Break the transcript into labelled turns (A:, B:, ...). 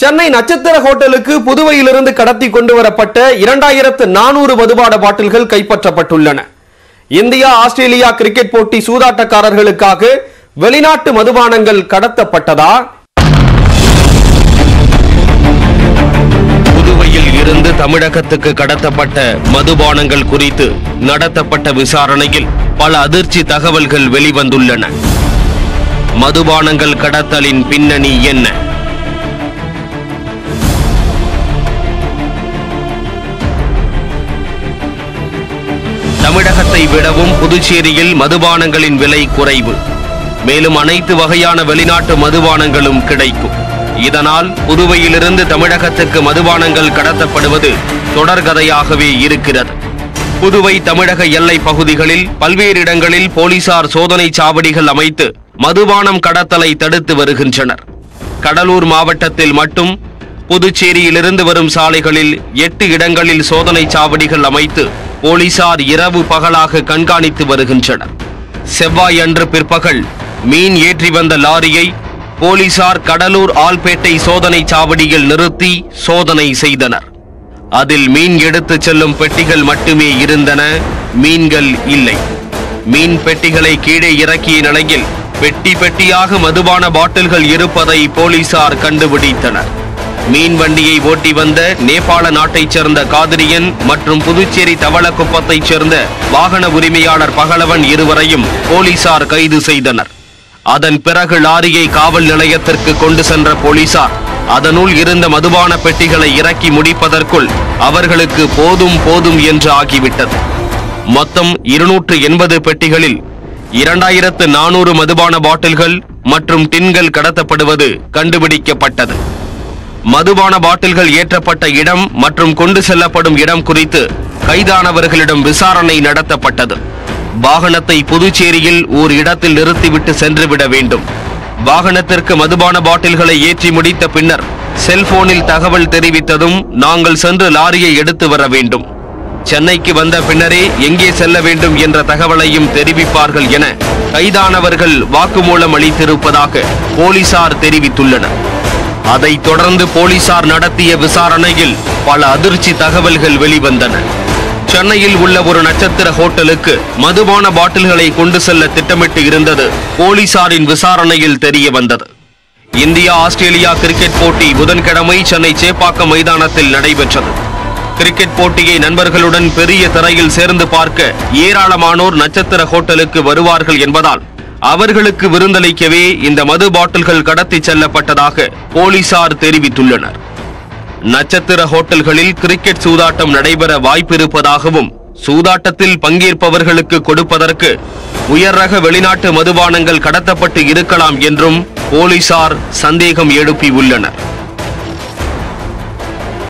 A: சென்னை நட்சத்திர ஹோட்டலுக்கு புதுவையிலிருந்து கடத்தி கொண்டு வரப்பட்ட இரண்டாயிரத்து நானூறு மதுபான பாட்டில்கள் கைப்பற்றப்பட்டுள்ளன இந்தியா ஆஸ்திரேலியா கிரிக்கெட் போட்டி சூதாட்டக்காரர்களுக்காக வெளிநாட்டு மதுபானங்கள் கடத்தப்பட்டதா
B: புதுவையில் இருந்து தமிழகத்துக்கு கடத்தப்பட்ட மதுபானங்கள் குறித்து நடத்தப்பட்ட விசாரணையில் பல அதிர்ச்சி தகவல்கள் வெளிவந்துள்ளன மதுபானங்கள் கடத்தலின் பின்னணி என்ன தமிழகத்தை விடவும் புதுச்சேரியில் மதுபானங்களின் விலை குறைவு மேலும் அனைத்து வகையான வெளிநாட்டு மதுபானங்களும் கிடைக்கும் இதனால் புதுவையிலிருந்து தமிழகத்துக்கு மதுபானங்கள் கடத்தப்படுவது தொடர்கதையாகவே இருக்கிறது புதுவை தமிழக எல்லை பகுதிகளில் பல்வேறு இடங்களில் போலீசார் சோதனை சாவடிகள் அமைத்து மதுபானம் கடத்தலை தடுத்து வருகின்றனர் கடலூர் மாவட்டத்தில் மட்டும் புதுச்சேரியிலிருந்து வரும் சாலைகளில் எட்டு இடங்களில் சோதனை சாவடிகள் அமைத்து போலீசார் இரவு பகலாக கண்காணித்து வருகின்றனர் செவ்வாய் அன்று பிற்பகல் மீன் ஏற்றி வந்த லாரியை போலீசார் கடலூர் ஆல்பேட்டை சோதனை சாவடியில் நிறுத்தி சோதனை செய்தனர் அதில் மீன் எடுத்துச் செல்லும் பெட்டிகள் மட்டுமே இருந்தன மீன்கள் இல்லை மீன் பெட்டிகளை கீழே இறக்கிய நிலையில் பெட்டி பெட்டியாக மதுபான பாட்டில்கள் இருப்பதை போலீசார் கண்டுபிடித்தனர் மீன் வண்டியை ஓட்டி வந்த நேபாள நாட்டைச் சேர்ந்த காதிரியன் மற்றும் புதுச்சேரி தவளக்குப்பத்தைச் சேர்ந்த வாகன உரிமையாளர் பகலவன் இருவரையும் போலீசார் கைது செய்தனர் அதன் பிறகு லாரியை காவல் நிலையத்திற்கு கொண்டு சென்ற போலீசார் அதனுள் இருந்த மதுபான பெட்டிகளை இறக்கி முடிப்பதற்குள் அவர்களுக்கு போதும் போதும் என்று ஆகிவிட்டது மொத்தம் இருநூற்று எண்பது பெட்டிகளில் இரண்டாயிரத்து நானூறு மதுபான பாட்டில்கள் மற்றும் டின்கள் கடத்தப்படுவது கண்டுபிடிக்கப்பட்டது மதுபான பாட்டில்கள் ஏற்றப்பட்ட இடம் மற்றும் கொண்டு செல்லப்படும் இடம் குறித்து கைதானவர்களிடம் விசாரணை நடத்தப்பட்டது வாகனத்தை புதுச்சேரியில் ஓர் இடத்தில் நிறுத்திவிட்டு சென்றுவிட வேண்டும் வாகனத்திற்கு மதுபான பாட்டில்களை ஏற்றி முடித்த பின்னர் செல்போனில் தகவல் தெரிவித்ததும் நாங்கள் சென்று லாரியை எடுத்து வர வேண்டும் சென்னைக்கு வந்த பின்னரே எங்கே செல்ல வேண்டும் என்ற தகவலையும் தெரிவிப்பார்கள் என கைதானவர்கள் வாக்குமூலம் அளித்திருப்பதாக போலீசார் தெரிவித்துள்ளனர் அதைத் தொடர்ந்து போலீசார் நடத்திய விசாரணையில் பல அதிர்ச்சி தகவல்கள் வெளிவந்தன சென்னையில் உள்ள ஒரு நட்சத்திர ஹோட்டலுக்கு மதுபான பாட்டில்களை கொண்டு செல்ல திட்டமிட்டு இருந்தது போலீசாரின் விசாரணையில் தெரிய வந்தது இந்தியா ஆஸ்திரேலியா கிரிக்கெட் போட்டி புதன்கிழமை சென்னை சேப்பாக்கம் மைதானத்தில் நடைபெற்றது கிரிக்கெட் போட்டியை நண்பர்களுடன் பெரிய திரையில் சேர்ந்து பார்க்க ஏராளமானோர் நட்சத்திர ஹோட்டலுக்கு வருவார்கள் என்பதால் அவர்களுக்கு விருந்தளிக்கவே இந்த மது பாட்டில்கள் கடத்திச் செல்லப்பட்டதாக போலீசார் தெரிவித்துள்ளனர் நட்சத்திர ஹோட்டல்களில் கிரிக்கெட் சூதாட்டம் நடைபெற வாய்ப்பிருப்பதாகவும் சூதாட்டத்தில் பங்கேற்பவர்களுக்கு கொடுப்பதற்கு உயர் ரக வெளிநாட்டு மதுபானங்கள் கடத்தப்பட்டு இருக்கலாம் என்றும் போலீசார் சந்தேகம் எழுப்பியுள்ளனர்